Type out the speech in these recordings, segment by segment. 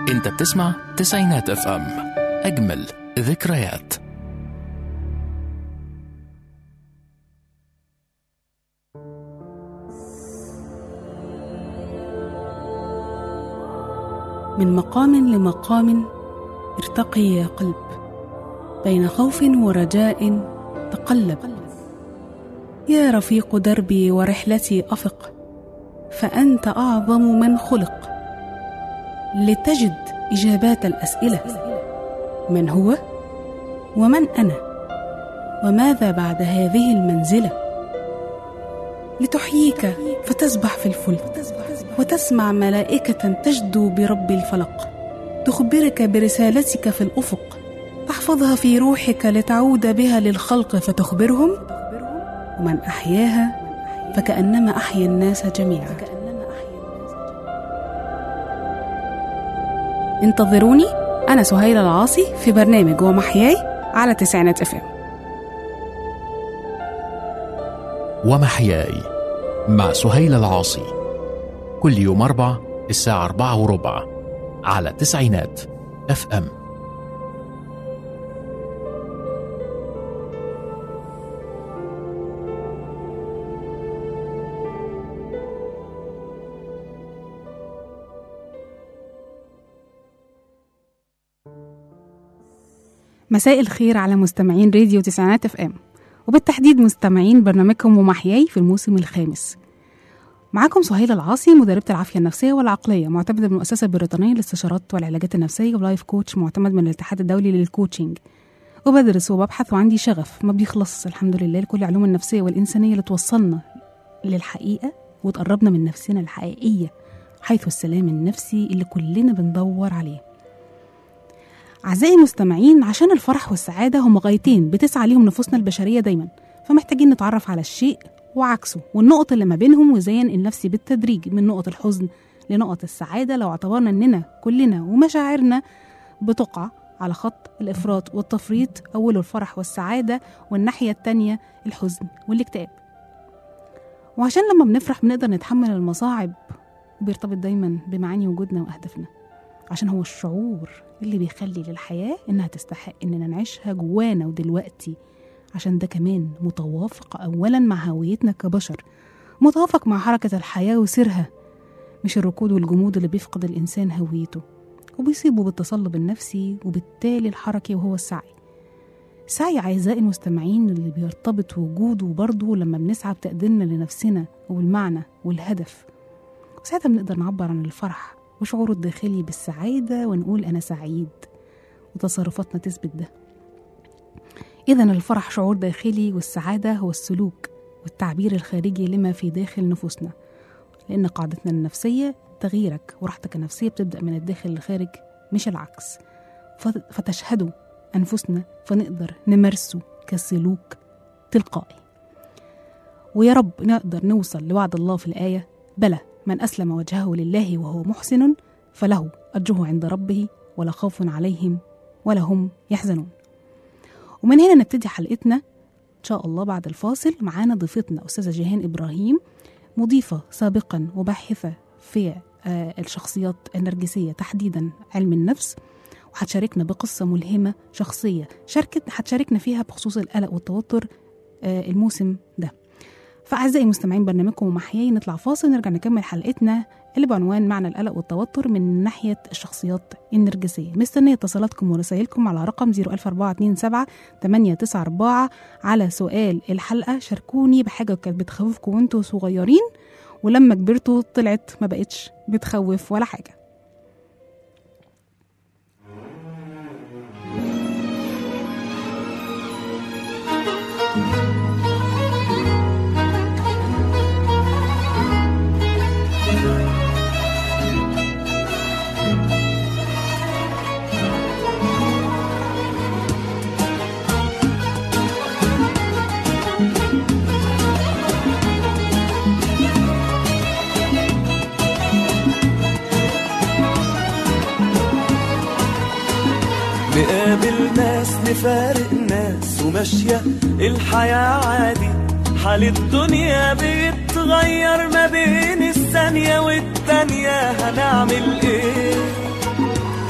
انت بتسمع تسعينات اف ام اجمل ذكريات من مقام لمقام ارتقي يا قلب بين خوف ورجاء تقلب يا رفيق دربي ورحلتي افق فانت اعظم من خلق لتجد اجابات الاسئله من هو ومن انا وماذا بعد هذه المنزله لتحييك فتسبح في الفلك وتسمع ملائكه تجدو برب الفلق تخبرك برسالتك في الافق تحفظها في روحك لتعود بها للخلق فتخبرهم ومن احياها فكانما احيا الناس جميعا انتظروني انا سهيله العاصي في برنامج ومحياي على تسعينات اف ام ومحياي مع سهيل العاصي كل يوم أربع الساعة أربعة وربع على تسعينات اف ام مساء الخير على مستمعين راديو تسعينات اف ام وبالتحديد مستمعين برنامجكم ومحياي في الموسم الخامس معاكم سهيل العاصي مدربة العافية النفسية والعقلية معتمدة من المؤسسة البريطانية للاستشارات والعلاجات النفسية ولايف كوتش معتمد من الاتحاد الدولي للكوتشنج وبدرس وببحث وعندي شغف ما بيخلص الحمد لله لكل العلوم النفسية والإنسانية اللي توصلنا للحقيقة وتقربنا من نفسنا الحقيقية حيث السلام النفسي اللي كلنا بندور عليه أعزائي المستمعين عشان الفرح والسعادة هم غايتين بتسعى ليهم نفوسنا البشرية دايما فمحتاجين نتعرف على الشيء وعكسه والنقط اللي ما بينهم وزين النفسي بالتدريج من نقط الحزن لنقط السعادة لو اعتبرنا إننا كلنا ومشاعرنا بتقع على خط الإفراط والتفريط أوله الفرح والسعادة والناحية التانية الحزن والاكتئاب وعشان لما بنفرح بنقدر نتحمل المصاعب بيرتبط دايما بمعاني وجودنا وأهدافنا عشان هو الشعور اللي بيخلي للحياة إنها تستحق إننا نعيشها جوانا ودلوقتي عشان ده كمان متوافق أولا مع هويتنا كبشر متوافق مع حركة الحياة وسيرها مش الركود والجمود اللي بيفقد الإنسان هويته وبيصيبه بالتصلب النفسي وبالتالي الحركي وهو السعي السعي أعزائي المستمعين اللي بيرتبط وجوده برضه لما بنسعى بتقديرنا لنفسنا وبالمعنى والهدف وساعتها بنقدر نعبر عن الفرح وشعوره الداخلي بالسعادة ونقول أنا سعيد وتصرفاتنا تثبت ده إذا الفرح شعور داخلي والسعادة هو السلوك والتعبير الخارجي لما في داخل نفوسنا لأن قاعدتنا النفسية تغييرك وراحتك النفسية بتبدأ من الداخل للخارج مش العكس فتشهدوا أنفسنا فنقدر نمارسه كسلوك تلقائي ويا رب نقدر نوصل لوعد الله في الآية بلى من أسلم وجهه لله وهو محسن فله أجره عند ربه ولا خوف عليهم ولا هم يحزنون ومن هنا نبتدي حلقتنا إن شاء الله بعد الفاصل معانا ضيفتنا أستاذة جيهان إبراهيم مضيفة سابقا وباحثة في الشخصيات النرجسية تحديدا علم النفس وهتشاركنا بقصة ملهمة شخصية شاركت هتشاركنا فيها بخصوص القلق والتوتر الموسم ده فأعزائي مستمعين برنامجكم ومحياي نطلع فاصل نرجع نكمل حلقتنا اللي بعنوان معنى القلق والتوتر من ناحية الشخصيات النرجسية مستنية اتصالاتكم ورسائلكم على رقم 01427 894 على سؤال الحلقة شاركوني بحاجة كانت بتخوفكم وانتوا صغيرين ولما كبرتوا طلعت ما بقتش بتخوف ولا حاجة نقابل ناس نفارق ناس وماشية الحياة عادي حال الدنيا بيتغير ما بين الثانية والتانية هنعمل ايه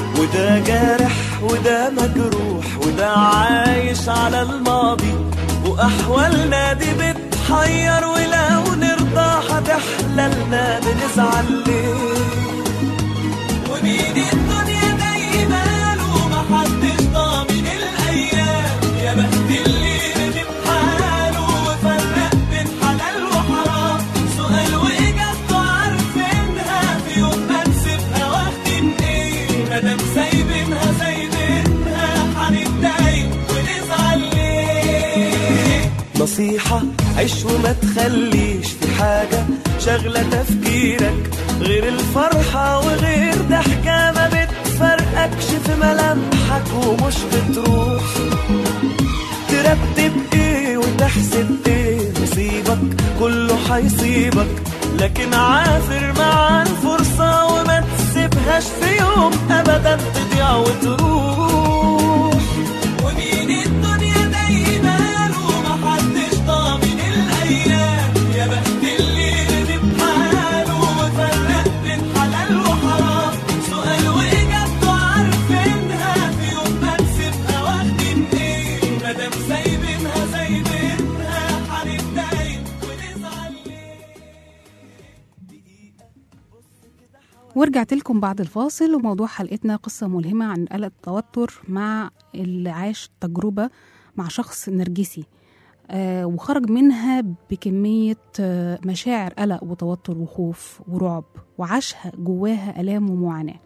ده جارح وده مجروح وده عايش على الماضي وأحوالنا دي بتحير ولو نرضى هتحللنا بنزعل ليه ومين الدنيا دايما ومحدش ضامن الأيام يا بخت اللي رضي بحاله وفرق بين حلال وحرام سؤال وإجابته عارفينها في يوم ما نسيبها واخدين إيه مادام سايبينها سايبينها هنتضايق ونزعل ليه نصيحة عيش وما تخليش في حاجة شغلة تفكيرك غير الفرحة وغير ضحكة ما بتفرقكش في ملامحك ومش بتروح ترتب ايه وتحسب ايه نصيبك كله هيصيبك لكن عافر مع الفرصة وما تسيبهاش في يوم ابدا تضيع وتروح ومين الدنيا دايما ومحدش ضامن الايام يا بخت اللي رضي بحاله وفرق بين حلال وحرام سؤال واجابته عارفينها في يوم ما نسيبها واخدين ايه مادام سايبينها سايبينها هنتضايق ونزعل ليه ورجعت لكم بعد الفاصل وموضوع حلقتنا قصة ملهمة عن قلق التوتر مع اللي عاش تجربة مع شخص نرجسي آه وخرج منها بكمية آه مشاعر قلق وتوتر وخوف ورعب وعاشها جواها آلام ومعاناة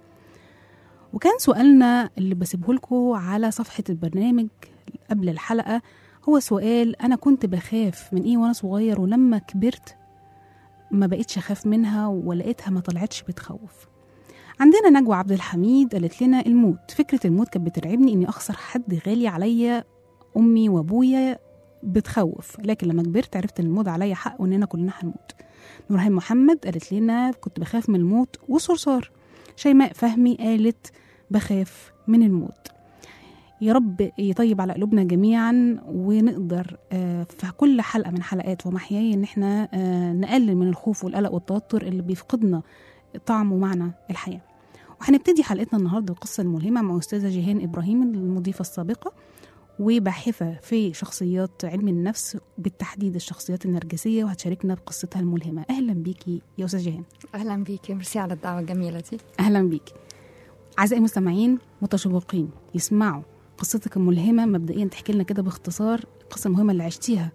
وكان سؤالنا اللي بسيبه لكم على صفحة البرنامج قبل الحلقة هو سؤال أنا كنت بخاف من إيه وأنا صغير ولما كبرت ما بقتش أخاف منها ولقيتها ما طلعتش بتخوف عندنا نجوى عبد الحميد قالت لنا الموت فكرة الموت كانت بترعبني إني أخسر حد غالي عليا أمي وأبويا بتخوف لكن لما كبرت عرفت إن الموت عليا حق وإننا كلنا هنموت نورهان محمد قالت لنا كنت بخاف من الموت وصرصار شيماء فهمي قالت بخاف من الموت يا رب يطيب على قلوبنا جميعا ونقدر آه، في كل حلقه من حلقات ومحياي ان احنا آه، نقلل من الخوف والقلق والتوتر اللي بيفقدنا طعم ومعنى الحياه وهنبتدي حلقتنا النهارده القصه الملهمه مع استاذه جيهان ابراهيم المضيفه السابقه وباحثه في شخصيات علم النفس بالتحديد الشخصيات النرجسيه وهتشاركنا بقصتها الملهمه اهلا بيكي يا استاذه جيهان اهلا بيكي ميرسي على الدعوه الجميله دي اهلا بيكي اعزائي المستمعين متشوقين يسمعوا قصتك الملهمه مبدئيا تحكي لنا كده باختصار القصه المهمه اللي عشتيها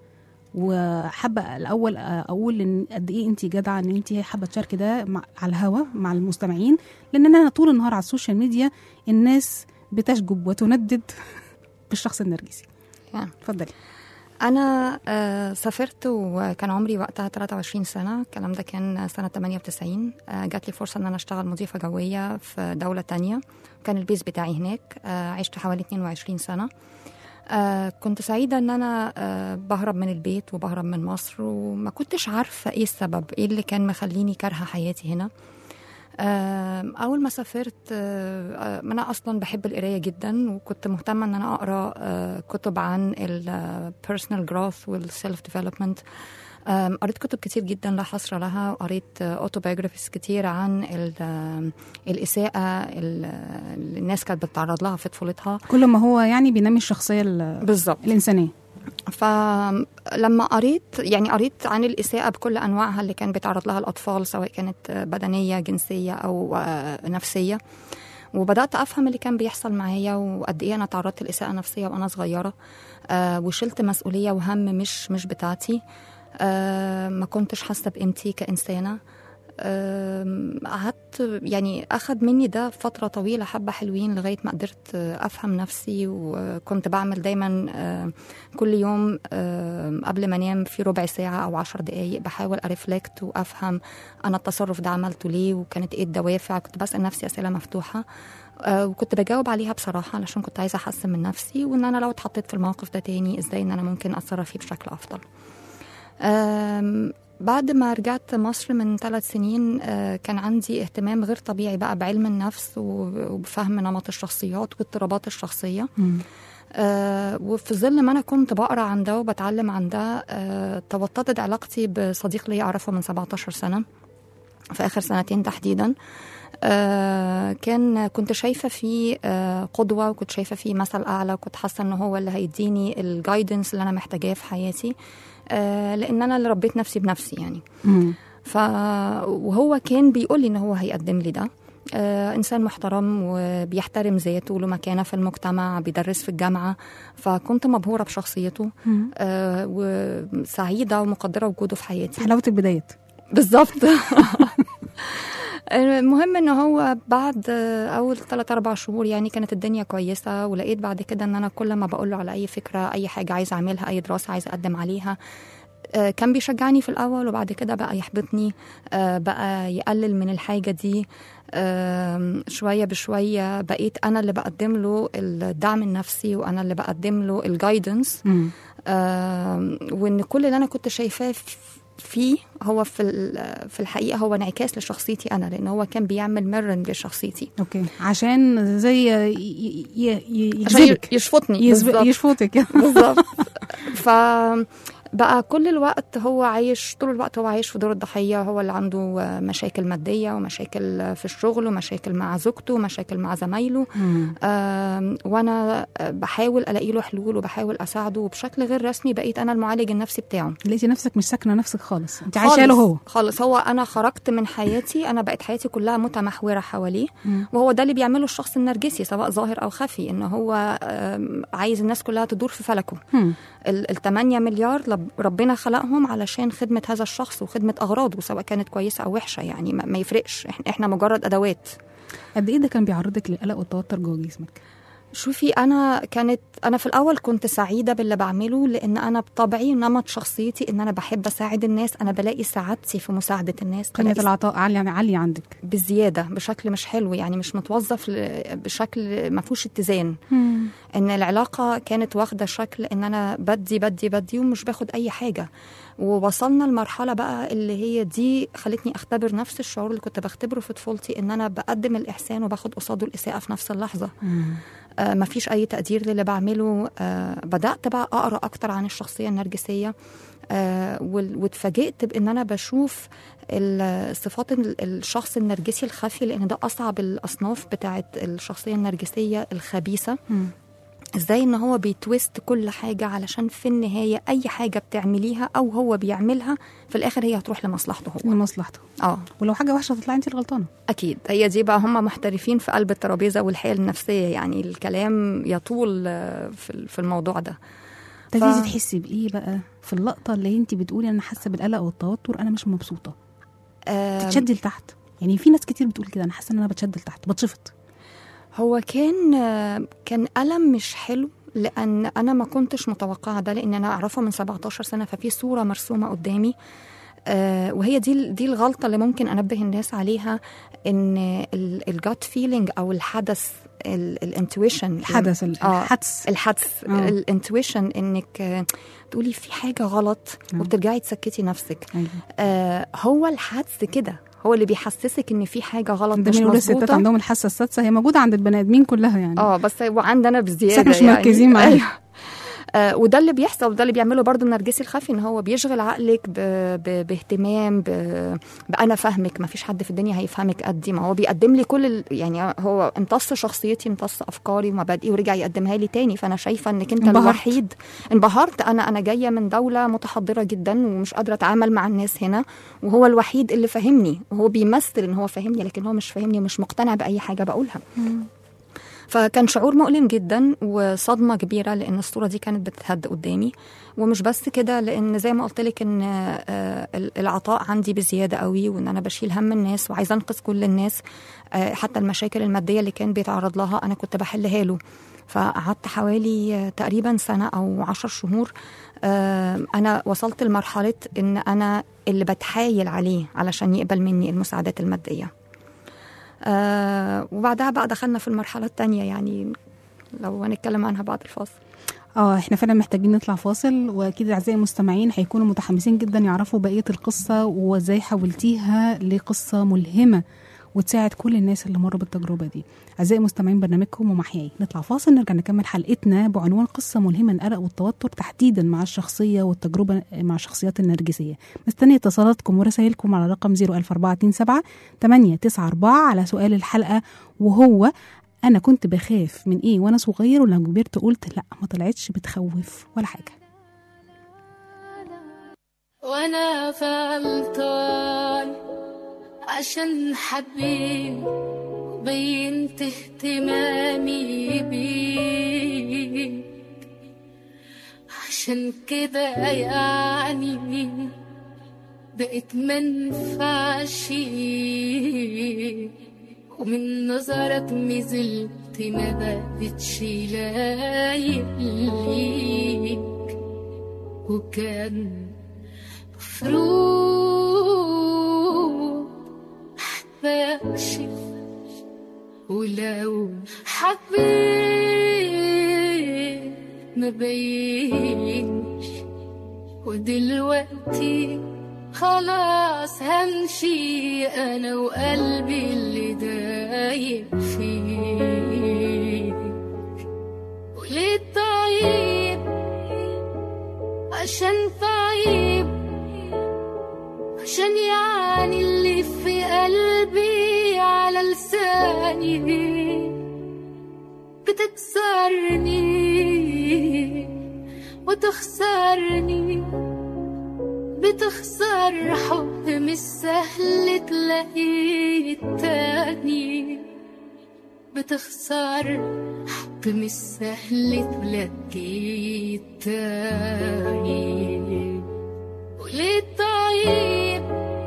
وحابه الاول اقول ان قد ايه انت جدعه ان انت حابه تشاركي ده مع على الهوا مع المستمعين لان انا طول النهار على السوشيال ميديا الناس بتشجب وتندد بالشخص النرجسي يعني. اتفضلي انا آه، سافرت وكان عمري وقتها 23 سنه الكلام ده كان سنه 98 آه، جات لي فرصه ان انا اشتغل مضيفه جويه في دوله تانية كان البيز بتاعي هناك آه، عشت حوالي 22 سنه آه كنت سعيدة إن أنا آه بهرب من البيت وبهرب من مصر وما كنتش عارفة إيه السبب إيه اللي كان مخليني كارهة حياتي هنا آه أول ما سافرت آه آه، أنا أصلا بحب القراية جدا وكنت مهتمة إن أنا أقرأ آه كتب عن ال personal growth وال self development آم، قريت كتب كتير جدا لا حصر لها وقريت اوتوبيوجرافيز كتير عن ال- آم، الإساءة ال- اللي الناس كانت بتتعرض لها في طفولتها كل ما هو يعني بينمي الشخصيه ال- بالظبط الانسانيه فلما قريت يعني قريت عن الإساءة بكل أنواعها اللي كان بيتعرض لها الأطفال سواء كانت بدنية جنسية أو آه، نفسية وبدأت أفهم اللي كان بيحصل معايا وقد إيه أنا تعرضت لإساءة نفسية وأنا صغيرة آه، وشلت مسؤولية وهم مش مش بتاعتي آه، ما كنتش حاسة بقيمتي كإنسانة آم، قعدت يعني أخد مني ده فترة طويلة حبة حلوين لغاية ما قدرت آه، أفهم نفسي وكنت بعمل دايما آه، كل يوم آه، قبل ما انام في ربع ساعة أو عشر دقايق بحاول أرفلكت وأفهم أنا التصرف ده عملته ليه وكانت إيه الدوافع كنت بسأل نفسي أسئلة مفتوحة آه، وكنت بجاوب عليها بصراحة علشان كنت عايزة أحسن من نفسي وإن أنا لو اتحطيت في الموقف ده تاني إزاي إن أنا ممكن أتصرف فيه بشكل أفضل آم، بعد ما رجعت مصر من ثلاث سنين آه، كان عندي اهتمام غير طبيعي بقى بعلم النفس و- وبفهم نمط الشخصيات واضطرابات الشخصية آه، وفي ظل ما انا كنت بقرا عن ده وبتعلم عن ده آه، توطدت علاقتي بصديق لي اعرفه من 17 سنه في اخر سنتين تحديدا آه كان كنت شايفه فيه آه قدوه وكنت شايفه فيه مثل اعلى وكنت حاسه ان هو اللي هيديني الجايدنس اللي انا محتاجاه في حياتي آه لان انا اللي ربيت نفسي بنفسي يعني مم. ف وهو كان بيقول لي ان هو هيقدم لي ده آه انسان محترم وبيحترم ذاته وله مكانه في المجتمع بيدرس في الجامعه فكنت مبهوره بشخصيته مم. آه وسعيده ومقدره وجوده في حياتي حلاوه البدايات بالظبط المهم ان هو بعد اول 3 4 شهور يعني كانت الدنيا كويسه ولقيت بعد كده ان انا كل ما بقول له على اي فكره اي حاجه عايزه اعملها اي دراسه عايزه اقدم عليها آه، كان بيشجعني في الاول وبعد كده بقى يحبطني آه، بقى يقلل من الحاجه دي آم، شويه بشويه بقيت انا اللي بقدم له الدعم النفسي وانا اللي بقدم له الجايدنس مم. آم، وان كل اللي انا كنت شايفاه ف- فيه هو في ال- في الحقيقه هو انعكاس لشخصيتي انا لان هو كان بيعمل ميرنج لشخصيتي اوكي عشان زي ي- ي- ي- عشان يجذبك يشفطني يسب- بالظبط. يشفطك بالظبط ف بقى كل الوقت هو عايش طول الوقت هو عايش في دور الضحية هو اللي عنده مشاكل مادية ومشاكل في الشغل ومشاكل مع زوجته ومشاكل مع زمايله مم. آم، وانا بحاول الاقي له حلول وبحاول اساعده وبشكل غير رسمي بقيت انا المعالج النفسي بتاعه لقيتي نفسك مش ساكنه نفسك خالص انت عايشه له هو خالص هو انا خرجت من حياتي انا بقت حياتي كلها متمحوره حواليه مم. وهو ده اللي بيعمله الشخص النرجسي سواء ظاهر او خفي ان هو آم، عايز الناس كلها تدور في فلكه مم. ال 8 مليار لب- ربنا خلقهم علشان خدمه هذا الشخص وخدمه اغراضه سواء كانت كويسه او وحشه يعني ما ما يفرقش إحنا- احنا مجرد ادوات قد ايه ده كان بيعرضك للقلق والتوتر جوه جسمك شوفي انا كانت انا في الاول كنت سعيده باللي بعمله لان انا بطبعي نمط شخصيتي ان انا بحب اساعد الناس انا بلاقي سعادتي في مساعده الناس قيمه بلاقي العطاء عاليه عاليه عندك بزياده بشكل مش حلو يعني مش متوظف ل- بشكل ما فيهوش اتزان ان العلاقه كانت واخده شكل ان انا بدي بدي بدي ومش باخد اي حاجه ووصلنا لمرحله بقى اللي هي دي خلتني اختبر نفس الشعور اللي كنت بختبره في طفولتي ان انا بقدم الاحسان وباخد قصاده الاساءه في نفس اللحظه آه ما فيش اي تقدير للي بعمله آه بدات بقى اقرا اكتر عن الشخصيه النرجسيه آه وال- واتفاجئت بان انا بشوف ال- صفات ال- الشخص النرجسي الخفي لان ده اصعب الاصناف بتاعت الشخصيه النرجسيه الخبيثه مم. ازاي ان هو بيتويست كل حاجه علشان في النهايه اي حاجه بتعمليها او هو بيعملها في الاخر هي هتروح لمصلحته هو لمصلحته اه ولو حاجه وحشه تطلعي انت الغلطانه اكيد هي دي بقى هم محترفين في قلب الترابيزه والحياه النفسيه يعني الكلام يطول آه، في في الموضوع ده ابتديتي تحسي بايه بقى في اللقطه اللي انت بتقولي انا حاسه بالقلق والتوتر انا مش مبسوطه آم، تتشدي لتحت يعني في ناس كتير بتقول كده انا حاسه ان انا بتشد لتحت بتشفط هو كان كان ألم مش حلو لأن أنا ما كنتش متوقعة ده لأن أنا أعرفه من 17 سنة ففي صورة مرسومة قدامي آه، وهي دي دي الغلطة اللي ممكن أنبه الناس عليها إن الجات فيلينج أو الحدث الانتويشن الحدث ال- آه، الحدس الحدس آه. الانتويشن انك آه، تقولي في حاجه غلط آه. وبترجعي تسكتي نفسك أيوة. آه هو الحدس كده هو اللي بيحسسك ان في حاجه غلط ده مش بنقول الستات مظبوطه عندهم الحاسه السادسه هي موجوده عند البني ادمين كلها يعني اه بس هو عندنا بزياده بس احنا مش يعني. مركزين معاه. أيوة. آه وده اللي بيحصل وده اللي بيعمله برضو النرجسي الخفي ان هو بيشغل عقلك ب... ب... باهتمام ب... بانا فاهمك ما فيش حد في الدنيا هيفهمك قدي ما هو بيقدم لي كل ال... يعني هو امتص شخصيتي امتص افكاري ومبادئي ورجع يقدمها لي تاني فانا شايفه انك انت انبهرت. الوحيد انبهرت انا انا جايه من دوله متحضره جدا ومش قادره اتعامل مع الناس هنا وهو الوحيد اللي فاهمني وهو بيمثل ان هو فاهمني لكن هو مش فاهمني ومش مقتنع باي حاجه بقولها فكان شعور مؤلم جدا وصدمه كبيره لان الصوره دي كانت بتتهد قدامي ومش بس كده لان زي ما قلت لك ان آه، العطاء عندي بزياده قوي وان انا بشيل هم الناس وعايزه انقذ كل الناس آه، حتى المشاكل الماديه اللي كان بيتعرض لها انا كنت بحلها له فقعدت حوالي آه، تقريبا سنه او عشر شهور آه، انا وصلت لمرحله ان انا اللي بتحايل عليه علشان يقبل مني المساعدات الماديه آه وبعدها بقى دخلنا في المرحلة التانية يعني لو هنتكلم عنها بعد الفاصل اه احنا فعلا محتاجين نطلع فاصل واكيد اعزائي المستمعين هيكونوا متحمسين جدا يعرفوا بقيه القصه وازاي حولتيها لقصه ملهمه وتساعد كل الناس اللي مروا بالتجربه دي اعزائي مستمعين برنامجكم ومحياي نطلع فاصل نرجع نكمل حلقتنا بعنوان قصه ملهمه القلق والتوتر تحديدا مع الشخصيه والتجربه مع الشخصيات النرجسيه مستني اتصالاتكم ورسائلكم على رقم 00427 894 على سؤال الحلقه وهو انا كنت بخاف من ايه وانا صغير ولما كبرت قلت لا ما طلعتش بتخوف ولا حاجه وانا غلطان عشان حبيت بينت اهتمامي بيك عشان كده يعني بقيت منفعش ومن نظرك نزلت ما بقتش لايق ليك وكان مفروض احبكشف ولو حبيت ما بينش ودلوقتي خلاص همشي انا وقلبي اللي دايب فيك وليه طيب عشان طيب عشان يعني اللي في قلبي على لساني بتكسرني وتخسرني بتخسر حب مش سهل تلاقيه تاني بتخسر حب مش سهل تلاقيه تاني وليه طيب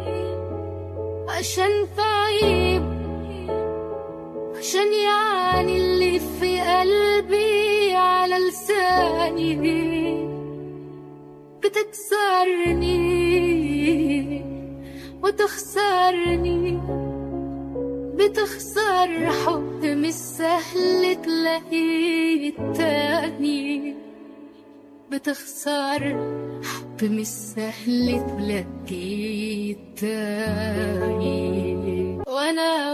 عشان طيب عشان يعني اللي في قلبي على لساني بتكسرني وتخسرني بتخسر حب مش سهل تلاقيه تاني بتخسر حب مش سهل تلاقيه تاني وانا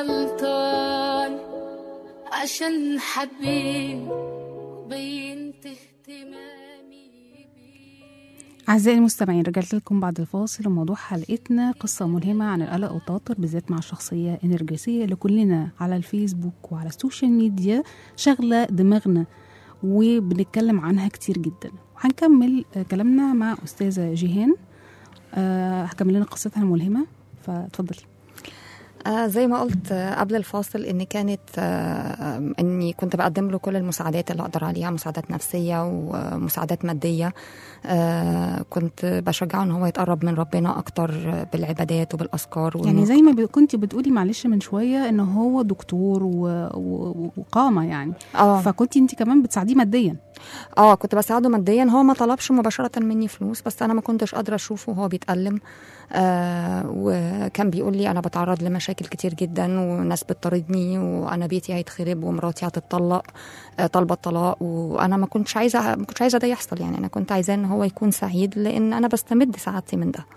غلطان عشان حبيت بينت اهتمامي بيك أعزائي المستمعين رجعت لكم بعد الفاصل وموضوع حلقتنا قصة ملهمة عن القلق والتوتر بالذات مع الشخصية النرجسية اللي كلنا على الفيسبوك وعلى السوشيال ميديا شغلة دماغنا وبنتكلم عنها كتير جدا وهنكمل آه، كلامنا مع أستاذة جيهان آه، هكمل لنا قصتها الملهمة فاتفضلي آه زي ما قلت آه قبل الفاصل ان كانت آه اني كنت بقدم له كل المساعدات اللي اقدر عليها مساعدات نفسيه ومساعدات ماديه آه كنت بشجعه ان هو يتقرب من ربنا اكتر بالعبادات وبالاذكار وإنه- يعني زي ما ب- كنت بتقولي معلش من شوية إن هو دكتور و... و... وقامة يعني اه فكنت انت كمان بتساعديه ماديا اه كنت بساعده ماديا هو ما طلبش مباشره مني فلوس بس انا ما كنتش قادره اشوفه وهو بيتالم آه وكان بيقول لي انا بتعرض لمشاكل كتير جدا وناس بتطاردني وانا بيتي هيتخرب ومراتي هتتطلق آه طالبه الطلاق وانا ما كنتش عايزه ما كنتش عايزه ده يحصل يعني انا كنت عايزاه ان هو يكون سعيد لان انا بستمد سعادتي من ده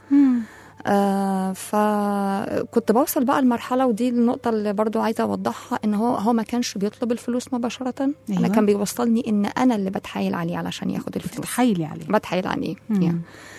آه فكنت بوصل بقى لمرحلة ودي النقطة اللي برضو عايزة أوضحها إن هو هو ما كانش بيطلب الفلوس مباشرة أيوة. أنا أيوة. كان بيوصلني إن أنا اللي بتحايل عليه علشان ياخد الفلوس بتتحايلي عليه بتحايل عليه مم. يعني.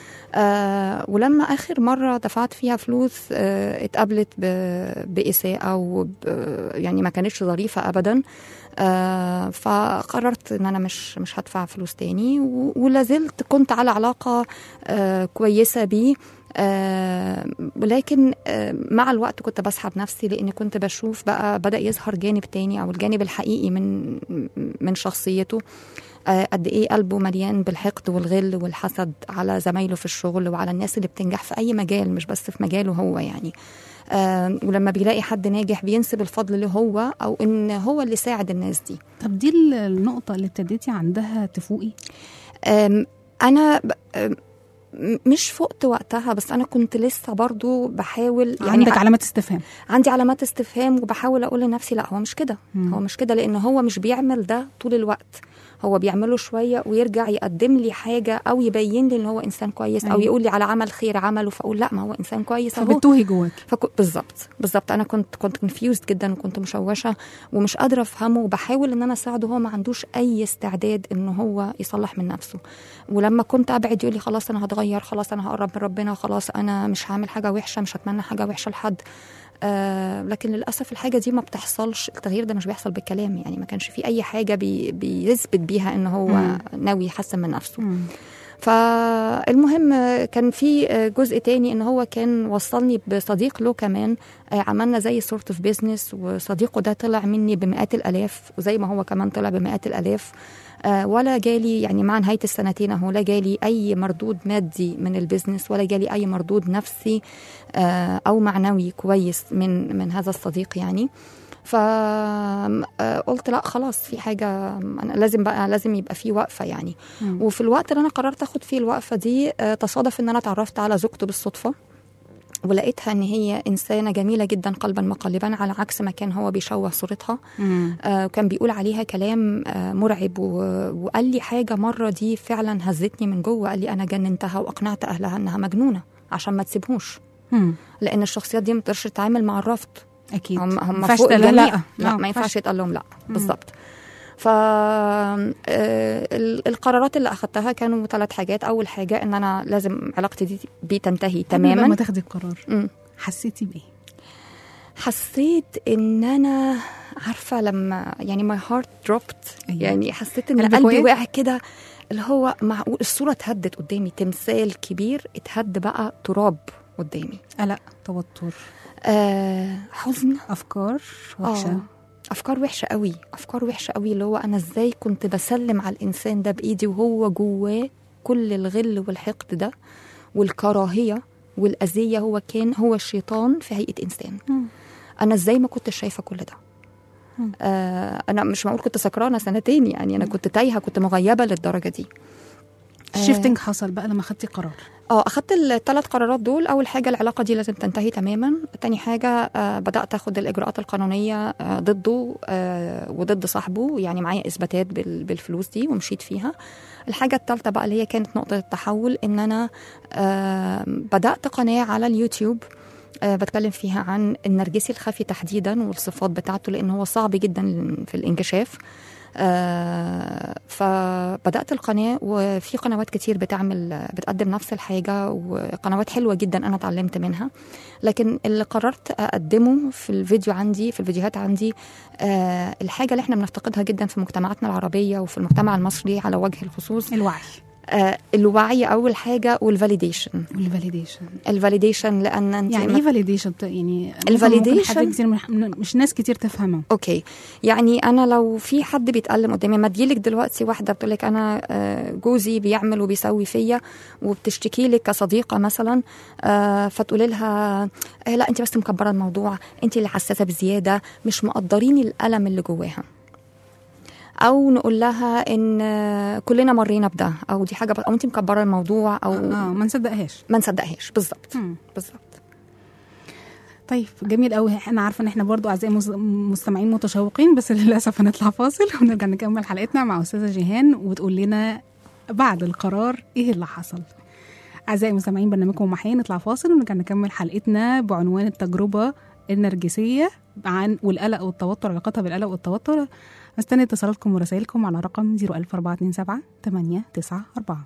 آه ولما اخر مره دفعت فيها فلوس آه اتقابلت ب- باساءه وب يعني ما كانتش ظريفه ابدا آه فقررت ان انا مش مش هدفع فلوس تاني و- ولا زلت كنت على علاقه آه كويسه بيه آه ولكن آه مع الوقت كنت بسحب نفسي لاني كنت بشوف بقى بدا يظهر جانب تاني او الجانب الحقيقي من من شخصيته آه، قد ايه قلبه مليان بالحقد والغل والحسد على زمايله في الشغل وعلى الناس اللي بتنجح في اي مجال مش بس في مجاله هو يعني آه، ولما بيلاقي حد ناجح بينسب الفضل له هو او ان هو اللي ساعد الناس دي طب دي ال- النقطة اللي ابتديتي عندها تفوقي آم، انا ب- آم، م- مش فقت وقتها بس انا كنت لسه برضو بحاول يعني عندك علامات استفهام عندي علامات استفهام وبحاول اقول لنفسي لا هو مش كده مم. هو مش كده لان هو مش بيعمل ده طول الوقت هو بيعمله شويه ويرجع يقدم لي حاجه او يبين لي ان هو انسان كويس او أيوة. يقول لي على عمل خير عمله فاقول لا ما هو انسان كويس اهو فبتوهي جواك فكو... بالظبط بالظبط انا كنت كنت كونفيوزد جدا وكنت مشوشه ومش قادره افهمه وبحاول ان انا اساعده هو ما عندوش اي استعداد ان هو يصلح من نفسه ولما كنت ابعد يقول لي خلاص انا هتغير خلاص انا هقرب من ربنا خلاص انا مش هعمل حاجه وحشه مش هتمنى حاجه وحشه لحد آه لكن للاسف الحاجه دي ما بتحصلش التغيير ده مش بيحصل بالكلام يعني ما كانش في اي حاجه بي... بيثبت بيها ان هو مم. ناوي يحسن من نفسه مم. فالمهم كان في جزء تاني ان هو كان وصلني بصديق له كمان عملنا زي سورت اوف بيزنس وصديقه ده طلع مني بمئات الالاف وزي ما هو كمان طلع بمئات الالاف آه، ولا جالي يعني مع نهايه السنتين اهو لا جالي اي مردود مادي من البيزنس ولا جالي اي مردود نفسي آه، او معنوي كويس من من هذا الصديق يعني فقلت لا خلاص في حاجه انا لازم بقى لازم يبقى في وقفه يعني مم. وفي الوقت اللي انا قررت اخد فيه الوقفه دي آه، تصادف ان انا اتعرفت على زوجته بالصدفه ولقيتها ان هي انسانه جميله جدا قلبا مقلبا على عكس ما كان هو بيشوه صورتها مم. آه، وكان بيقول عليها كلام آه، مرعب و- وقال لي حاجه مره دي فعلا هزتني من جوه قال لي انا جننتها واقنعت اهلها انها مجنونه عشان ما تسيبهوش مم. لان الشخصيات دي ما بتقدرش تتعامل مع الرفض اكيد هم هم ينفعش فوق تقول لا الجميع لا لا آه، ما ينفعش يتقال لهم لا مم. بالظبط ف آه، ال- القرارات اللي اخذتها كانوا ثلاث حاجات اول حاجه ان انا لازم علاقتي دي بيه تنتهي قبل بقى ما تماما تاخدي القرار مم. حسيتي بايه؟ حسيت ان انا عارفه لما يعني ماي هارت دروبت أيوة. يعني حسيت ان قلبك قلبي وقع؟ وقع كده اللي هو معقول الصوره اتهدت قدامي تمثال كبير اتهد بقى تراب قدامي قلق توتر آه حزن افكار وحشه آه. افكار وحشه قوي افكار وحشه قوي اللي هو انا ازاي كنت بسلم على الانسان ده بايدي وهو جواه كل الغل والحقد ده والكراهيه والاذيه هو كان هو الشيطان في هيئه انسان مم. انا ازاي ما كنتش شايفه كل ده مم. آه انا مش معقول كنت سكرانه سنتين يعني انا كنت تايهه كنت مغيبه للدرجه دي الشيفتنج حصل بقى لما خدتي قرار اه اخدت الثلاث قرارات دول اول حاجه العلاقه دي لازم تنتهي تماما تاني حاجه آه بدات اخد الاجراءات القانونيه آه ضده آه وضد صاحبه يعني معايا اثباتات بال- بالفلوس دي ومشيت فيها الحاجه الثالثه بقى اللي هي كانت نقطه التحول ان انا آه بدات قناه على اليوتيوب آه بتكلم فيها عن النرجسي الخفي تحديدا والصفات بتاعته لان هو صعب جدا في الانكشاف آه فبدات القناه وفي قنوات كتير بتعمل بتقدم نفس الحاجه وقنوات حلوه جدا انا اتعلمت منها لكن اللي قررت اقدمه في الفيديو عندي في الفيديوهات عندي آه الحاجه اللي احنا بنفتقدها جدا في مجتمعاتنا العربيه وفي المجتمع المصري على وجه الخصوص الوعي آه الوعي اول حاجه والفاليديشن والفاليديشن الفاليديشن لان انت يعني ايه فاليديشن يعني الvalidation- حد كتير من- مش ناس كتير تفهمه اوكي يعني انا لو في حد بيتألم قدامي ما تجيلك دلوقتي واحده بتقول لك انا آه، جوزي بيعمل وبيسوي فيا وبتشتكي لك كصديقه مثلا آه، فتقولي لها آه، لا انت بس مكبره الموضوع انت اللي حساسه بزياده مش مقدرين الالم اللي جواها او نقول لها ان آه، كلنا مرينا بده او دي حاجه او انت مكبره الموضوع او اه ما نصدقهاش ما نصدقهاش بالظبط مم. بالظبط طيب جميل قوي انا عارفه ان احنا برضو اعزائي مز- مستمعين متشوقين بس للاسف هنطلع فاصل ونرجع نكمل حلقتنا مع استاذه جيهان وتقول لنا بعد القرار ايه اللي حصل اعزائي مستمعين برنامجكم محيي نطلع فاصل ونرجع نكمل حلقتنا بعنوان التجربه النرجسيه عن والقلق والتوتر علاقتها بالقلق والتوتر مستني اتصالاتكم ورسائلكم على رقم 00427 894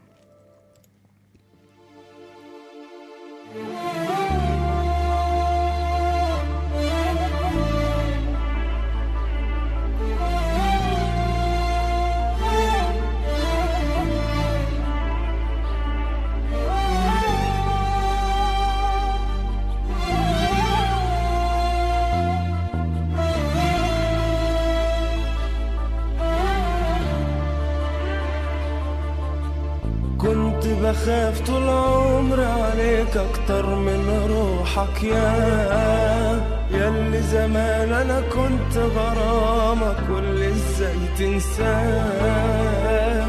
كنت بخاف طول عمري عليك اكتر من روحك يا ياللي زمان انا كنت غرامك واللي ازاي تنساه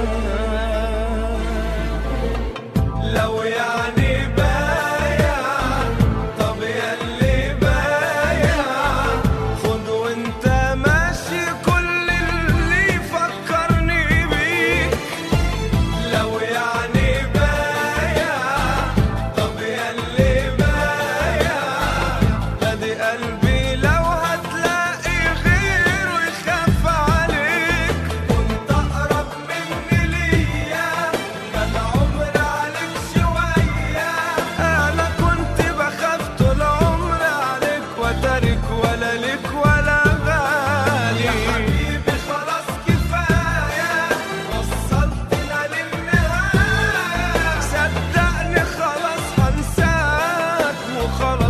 لو يعني بايع طب ياللي بايع خد وانت ماشي كل اللي يفكرني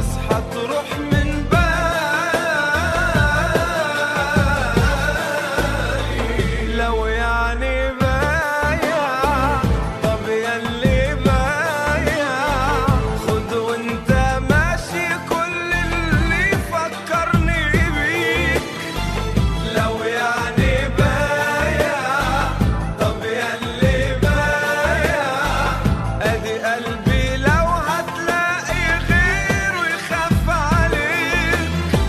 تصحى تروح من بالي لو يعني بايع طب ياللي بايع خد وانت ماشي كل اللي فكرني بيك لو يعني بايع طب ياللي بايع ادي قلبي لو هتلاقي غيره يخاف عليك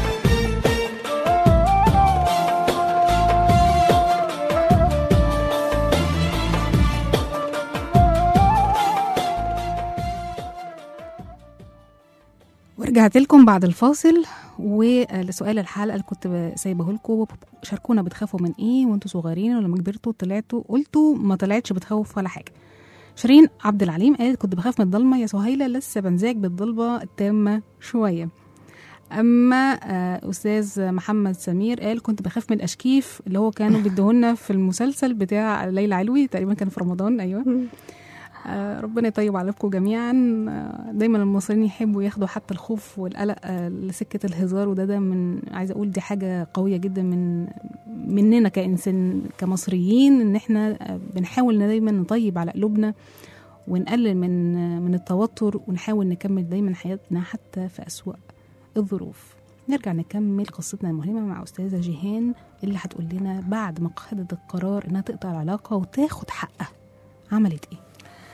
ورجعت لكم بعد الفاصل ولسؤال الحلقه اللي كنت سايبه لكم شاركونا بتخافوا من ايه وانتوا صغيرين ولما كبرتوا طلعتوا قلتوا ما طلعتش بتخوف ولا حاجه شيرين عبد العليم قالت كنت بخاف من الضلمه يا سهيله لسه بنزعج بالضلمه التامه شويه اما آه، استاذ محمد سمير قال كنت بخاف من الاشكيف اللي هو كانوا بيديهولنا في المسلسل بتاع ليلى علوي تقريبا كان في رمضان ايوه آه، ربنا يطيب عليكم جميعا آه، دايما المصريين يحبوا ياخدوا حتى الخوف والقلق آه، لسكه الهزار وده ده من عايزه اقول دي حاجه قويه جدا من مننا كانسان كمصريين ان احنا آه، بنحاول إن دايما نطيب على قلوبنا ونقلل من آه، من التوتر ونحاول نكمل دايما حياتنا حتى في اسوأ الظروف نرجع نكمل قصتنا المهمة مع أستاذة جيهان اللي هتقول لنا بعد ما خدت القرار إنها تقطع العلاقة وتاخد حقها عملت إيه؟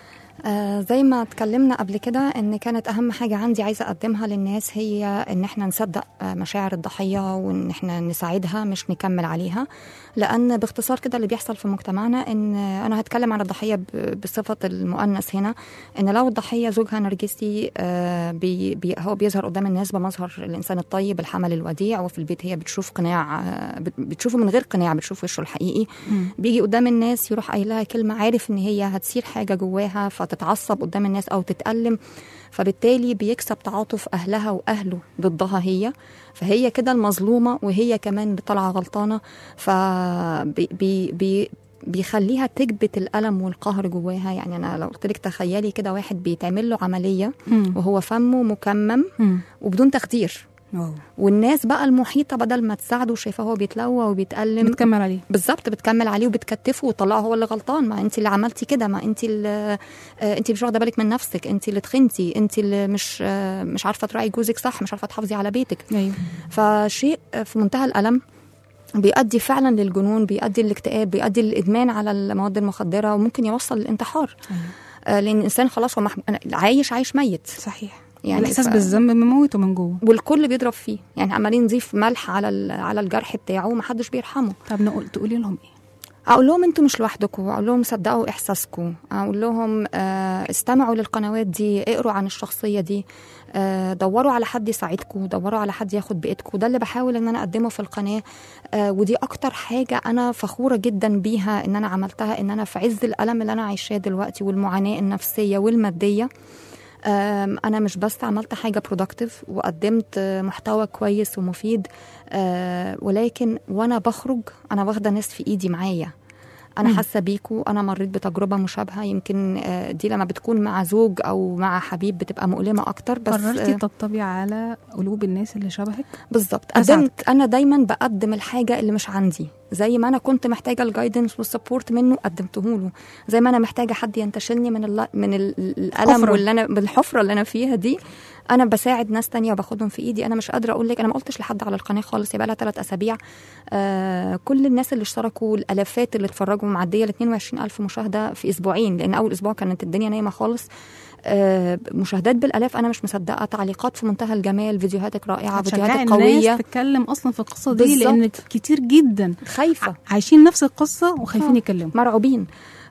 آه زي ما اتكلمنا قبل كده ان كانت اهم حاجه عندي عايزه اقدمها للناس هي ان احنا نصدق آه مشاعر الضحيه وان احنا نساعدها مش نكمل عليها لان باختصار كده اللي بيحصل في مجتمعنا ان انا هتكلم عن الضحيه ب- بصفه المؤنث هنا ان لو الضحيه زوجها نرجسي آه بي بي هو بيظهر قدام الناس بمظهر الانسان الطيب الحمل الوديع وفي البيت هي بتشوف قناع آه بت- بتشوفه من غير قناع بتشوف وشه الحقيقي بيجي قدام الناس يروح قايلها كلمه عارف ان هي هتثير حاجه جواها فتتعصب قدام الناس او تتألم فبالتالي بيكسب تعاطف اهلها واهله ضدها هي فهي كده المظلومه وهي كمان اللي طالعه غلطانه ف بي بي بي بيخليها تكبت الالم والقهر جواها يعني انا لو قلت لك تخيلي كده واحد بيتعمل له عمليه وهو فمه مكمم وبدون تخدير واو والناس بقى المحيطه بدل ما تساعده شايفاه هو بيتلوى وبيتألم بتكمل عليه بالظبط بتكمل عليه وبتكتفه وتطلعه هو اللي غلطان ما انت اللي عملتي كده ما انت اللي آه، انت مش واخده بالك من نفسك انت اللي تخنتي انت اللي مش آه، مش عارفه تراعي جوزك صح مش عارفه تحافظي على بيتك أيوه فشيء في منتهى الالم بيؤدي فعلا للجنون بيؤدي للاكتئاب بيؤدي للادمان على المواد المخدره وممكن يوصل للانتحار آه، لان الانسان خلاص هو محم... أنا عايش عايش ميت صحيح يعني يعني الإحساس ف- بالذنب مموته من جوه والكل بيضرب فيه يعني عمالين نضيف ملح على ال- على الجرح بتاعه ومحدش بيرحمه طب نقول تقولي لهم إيه؟ اقول لهم انتوا مش لوحدكم اقول لهم صدقوا احساسكم اقول لهم آه، استمعوا للقنوات دي اقروا عن الشخصيه دي آه، دوروا على حد يساعدكم دوروا على حد ياخد بايدكم ده اللي بحاول ان انا اقدمه في القناه آه، ودي اكتر حاجه انا فخوره جدا بيها ان انا عملتها ان انا في عز الالم اللي انا عايشاه دلوقتي والمعاناه النفسيه والماديه آم، انا مش بس عملت حاجه برودكتيف وقدمت آه، محتوى كويس ومفيد آه، ولكن وانا بخرج انا واخده ناس في ايدي معايا انا حاسه بيكوا انا مريت بتجربه مشابهه يمكن آه، دي لما بتكون مع زوج او مع حبيب بتبقى مؤلمه اكتر بس قررتي آه، تطبطبي على قلوب الناس اللي شبهك بالظبط أسعد. قدمت انا دايما بقدم الحاجه اللي مش عندي زي ما انا كنت محتاجه الجايدنس والسبورت منه قدمته له زي ما انا محتاجه حد ينتشلني من الل... من ال- الالم حفرة. واللي انا من الحفره اللي انا فيها دي انا بساعد ناس تانية وباخدهم في ايدي انا مش قادره اقول لك انا ما قلتش لحد على القناه خالص يبقى لها ثلاث اسابيع آه كل الناس اللي اشتركوا الالافات اللي اتفرجوا معديه ل 22000 مشاهده في اسبوعين لان اول اسبوع كانت الدنيا نايمه خالص آه مشاهدات بالالاف انا مش مصدقه تعليقات في منتهى الجمال فيديوهاتك رائعه هتشجعي فيديوهاتك الناس قويه تتكلم اصلا في القصه دي بالظبط. لان كتير جدا خايفه عايشين نفس القصه وخايفين آه. يتكلموا مرعوبين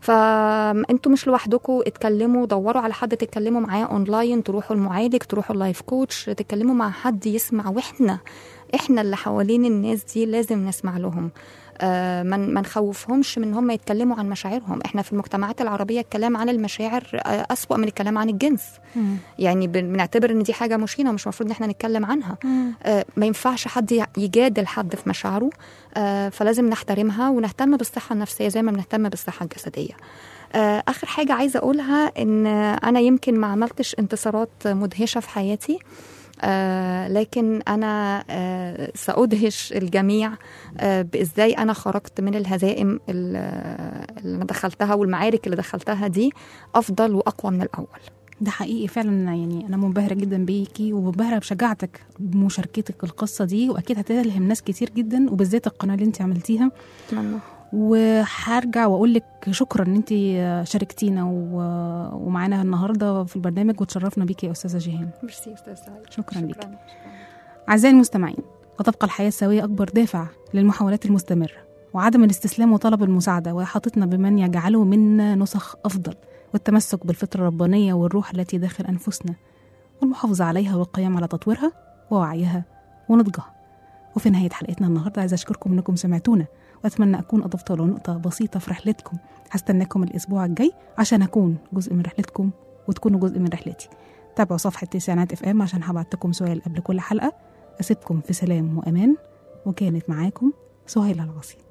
فانتوا مش لوحدكم اتكلموا دوروا على حد تتكلموا معاه اونلاين تروحوا المعالج تروحوا اللايف كوتش تتكلموا مع حد يسمع واحنا احنا اللي حوالين الناس دي لازم نسمع لهم آه ما ما نخوفهمش من ان هم يتكلموا عن مشاعرهم احنا في المجتمعات العربيه الكلام عن المشاعر آه اسوا من الكلام عن الجنس يعني بن- بنعتبر ان دي حاجه مشينه ومش المفروض ان احنا نتكلم عنها آه ما ينفعش حد ي- يجادل حد في مشاعره آه فلازم نحترمها ونهتم بالصحه النفسيه زي ما بنهتم بالصحه الجسديه آه اخر حاجه عايزه اقولها ان آه، انا يمكن ما عملتش انتصارات مدهشه في حياتي آه لكن انا آه سادهش الجميع آه بازاي انا خرجت من الهزائم ال- اللي انا دخلتها والمعارك اللي دخلتها دي افضل واقوى من الاول ده حقيقي فعلا يعني انا منبهره جدا بيكي ومنبهره بشجاعتك بمشاركتك القصه دي واكيد هتلهم ناس كتير جدا وبالذات القناه اللي انت عملتيها اتمنى وهرجع واقول لك شكرا ان انت شاركتينا و- ومعانا النهارده في البرنامج وتشرفنا بيكي يا استاذه جيهان ميرسي استاذ سعيد شكرا ليك شكرا أعزائي المستمعين وتبقى الحياة السوية أكبر دافع للمحاولات المستمرة وعدم الاستسلام وطلب المساعدة وإحاطتنا بمن يجعله منا نسخ أفضل والتمسك بالفطرة الربانية والروح التي داخل أنفسنا والمحافظة عليها والقيام على تطويرها ووعيها ونضجها وفي نهاية حلقتنا النهاردة عايزة أشكركم إنكم سمعتونا وأتمنى أكون أضفت له نقطة بسيطة في رحلتكم هستناكم الأسبوع الجاي عشان أكون جزء من رحلتكم وتكونوا جزء من رحلتي تابعوا صفحة تسعينات اف ام عشان هبعت لكم سؤال قبل كل حلقة أسيبكم في سلام وأمان وكانت معاكم سهيلة العاصي